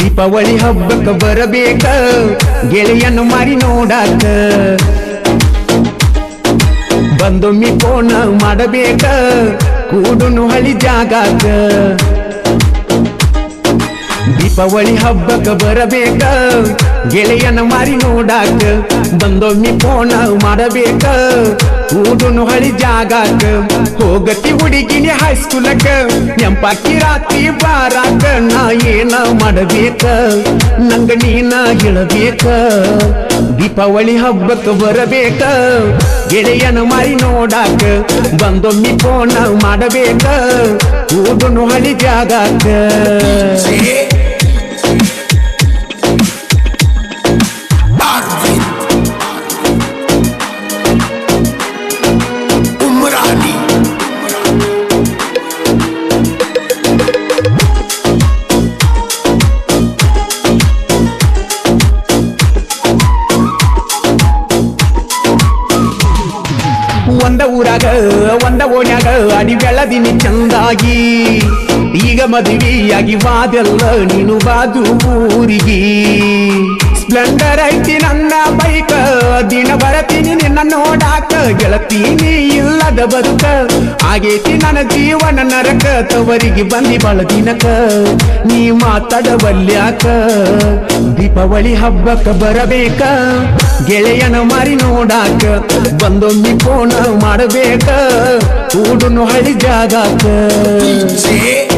ದೀಪಾವಳಿ ಹಬ್ಬಕ್ಕ ಬರಬೇಕ ಗೆಳೆಯನ್ನು ಮಾರಿ ನೋಡಾಕ ಬಂದೊಮ್ಮಿ ಕೋಣ ಮಾಡಬೇಕ ಕೂಡುನು ಹಳಿ ಜಾಗಾಕ ದೀಪಾವಳಿ ಹಬ್ಬಕ್ಕ ಬರಬೇಕ ಗೆಳೆಯನ ಮಾರಿ ನೋಡಾಕ ಬಂದೊಮ್ಮಿ ಫೋನ ಮಾಡಬೇಕ ಕೂಡುನು ಹಳಿ ಜಾಗಾಕ ಹೋಗತಿ ಹುಡುಗಿನಿ ಹೈಸ್ಕೂಲಕ್ಕ ನೆಂಪಾಕಿ ರಾತ್ರಿ ಬಾರಾಕ ನಾ ಏನ ಮಾಡಬೇಕ ನಂಗ ನೀನ ಹೇಳಬೇಕ ದೀಪಾವಳಿ ಹಬ್ಬಕ್ಕ ಬರಬೇಕ ಗೆಳೆಯನ ಮಾರಿ ನೋಡಾಕ ಬಂದೊಮ್ಮಿ ಫೋನ ಮಾಡಬೇಕ ಕೂಡುನು ಹಳಿ ಜಾಗಾಕ Arvin Umrani ಒಂದ ಊರಾಗ ಒಂದ ಓಣ್ಯಾಗ ಅಡಿ ಬೆಳದಿನಿ ಚಂದಾಗಿ ಈಗ ಮದುವೆಯಾಗಿ ವಾದೆಲ್ಲ ನೀನು ಬಾದು ಊರಿಗೆ ಸ್ಪ್ಲೆಂಡರ್ ಐತಿ ನನ್ನ ಬೈಕ ದಿನ ಬರತೀನಿ ನಿನ್ನ ನೋಡಾಕ ಗೆಳತೀನಿ ಇಲ್ಲದ ಬದುಕ ಆಗೇತಿ ನನ್ನ ಜೀವನ ನರಕ ತವರಿಗೆ ಬಂದಿ ಬಾಳ ದಿನಕ ನೀ ಮಾತಾಡವಲ್ಯಾಕ ದೀಪಾವಳಿ ಹಬ್ಬಕ್ಕ ಬರಬೇಕ ಗೆಳೆಯನ ಮಾರಿ ನೋಡಾಕ ಬಂದೊಮ್ಮಿ ಫೋನ ಮಾಡಬೇಕ ಕೂಡುನು ಹಳಿ ಜಾಗಾಕ J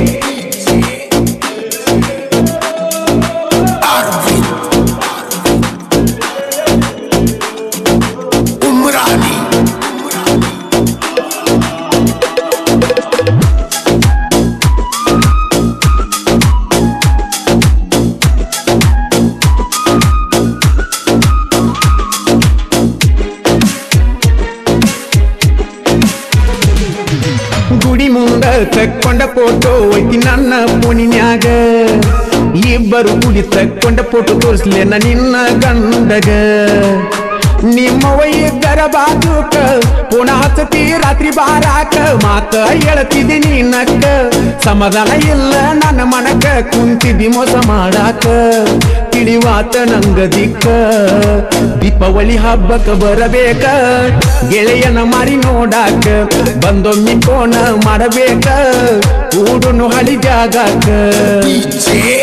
Arvin Umrani ಗುಡಿ ಮುಂದ ತಕ್ಕೊಂಡ ಫೋಟೋ ಐತಿ ನನ್ನ ಫೋನಿನ್ಯಾಗ ಇಬ್ಬರು ಗುಡಿ ತಕ್ಕೊಂಡ ಫೋಟೋ ತೋರಿಸ್ಲೇನ ನಿನ್ನ ಗಂಡಗ ನಿಮ್ಮವ ಇದ್ದರ ಬಾಜುಕ ಪುನಃ ಹಚ್ಚತಿ ರಾತ್ರಿ ಬಾರಾಕ ಮಾತ ಹೇಳ್ತಿದ್ದಿ ನಿನ್ನಕ್ಕ ಸಮಾಧಾನ ಇಲ್ಲ ನನ್ನ ಮನಕ ಕುಂತಿದ್ದಿ ಮೋಸ ಮಾಡಾಕ ತಿಳಿವಾತ ನಂಗ ದಿಕ್ಕ ದೀಪಾವಳಿ ಹಬ್ಬಕ್ಕ ಬರಬೇಕ ಗೆಳೆಯನ ಮಾರಿ ನೋಡಾಕ ಬಂದೊಮ್ಮಿ ಕೋಣ ಮಾಡಬೇಕ ಕೂಡುನು ಹಳಿ ಜಾಗಾಕ J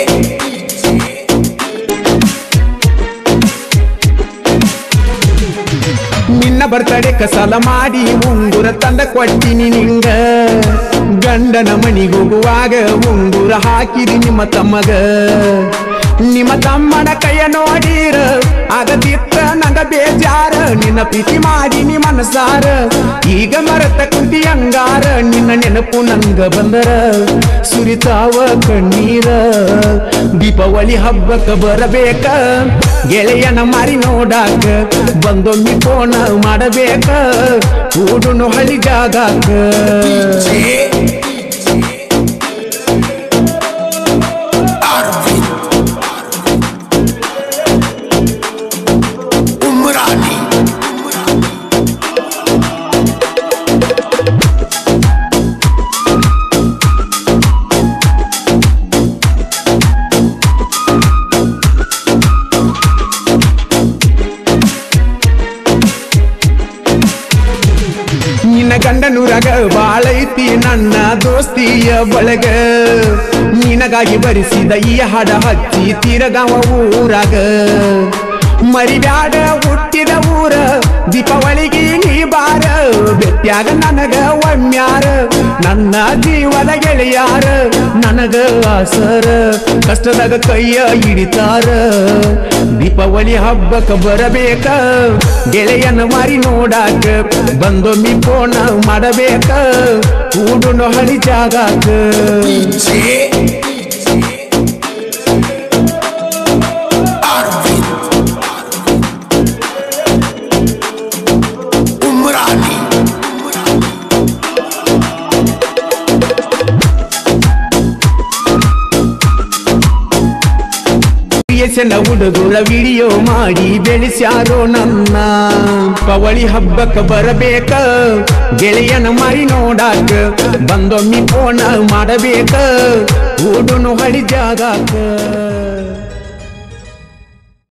ನಿನ್ನ ಬರ್ತಡೆ ಕಸಾಲ ಮಾಡಿ ಉಂಗುರ ತಂದ ಕೊಟ್ಟಿನಿ ನಿಂಗ ಗಂಡನ ಮನಿಗೋಗುವಾಗ ಉಂಗುರ ಹಾಕಿದಿ ನಿಮ್ಮ ತಮ್ಮಗ ನಿಮ್ಮ ತಮ್ಮನ ಕೈಯ ನೋಡಿರ ಆಗದಿತ್ತ ನಂಗ ಬೇಜಾರ ನಿನ್ನ ಪ್ರೀತಿ ಮಾಡಿ ನೀ ಮನಸಾರ ಈಗ ಮರತ ಕುಂತಿ ಅಂಗಾರ ನಿನ್ನ ನೆನಪು ನಂಗ ಬಂದರ ಸುರಿತಾವ ಕಣ್ಣೀರ ದೀಪಾವಳಿ ಹಬ್ಬಕ್ಕ ಬರಬೇಕ ಗೆಳೆಯನ ಮಾರಿ ನೋಡಾಕ ಬಂದೊಮ್ಮಿ ಫೋನ ಮಾಡಬೇಕ ಕೂಡುನು ಹಳಿ ಜಾಗಾಕ J Arvin Umrani ನಿನ್ನ ಗಂಡನೂರಾಗ ಬಾಳೈತಿ ನನ್ನ ದೋಸ್ತಿಯ ಬಳಗ ನಿನಗಾಗಿ ಬರಿಸಿದ ಈ ಹಾಡ ಹಚ್ಚಿ ತಿರಗಾವ ಊರಾಗ ಮರಿಬ್ಯಾಡ ಹುಟ್ಟಿದ ಊರ ದೀಪಾವಳಿಗೆ ನೀ ಬಾರ ಬೆಟ್ಟ್ಯಾಗ ನನಗ ಒಮ್ಮ್ಯಾರ ನನ್ನ ಜೀವದ ಗೆಳೆಯಾರ ನನಗ ಆಸರ ಕಷ್ಟದಾಗ ಕೈಯ ಹಿಡಿತಾರ ದೀಪಾವಳಿ ಹಬ್ಬಕ್ಕ ಬರಬೇಕ ಗೆಳೆಯನ ಮಾರಿ ನೋಡಾಕ ಬಂದೊಮ್ಮಿ ಫೋನ ಮಾಡಬೇಕ ಕೂಡುನು ಹಳಿ ಜಾಗಾಕ J Arvin Umrani ಸಣ್ಣ ಹುಡುಗುರ ವಿಡಿಯೋ ಮಾಡಿ ಬೆಳೆಸ್ಯಾರೋ ನನ್ನ ಪವಳಿ ಹಬ್ಬಕ್ಕ ಬರಬೇಕ ಗೆಳೆಯನ ಮಾರಿ ನೋಡಾಕ ಬಂದೊಮ್ಮಿ ಫೋನ ಮಾಡಬೇಕ ಊಡುನು ಹಳಿ ಜಾಗಾಕ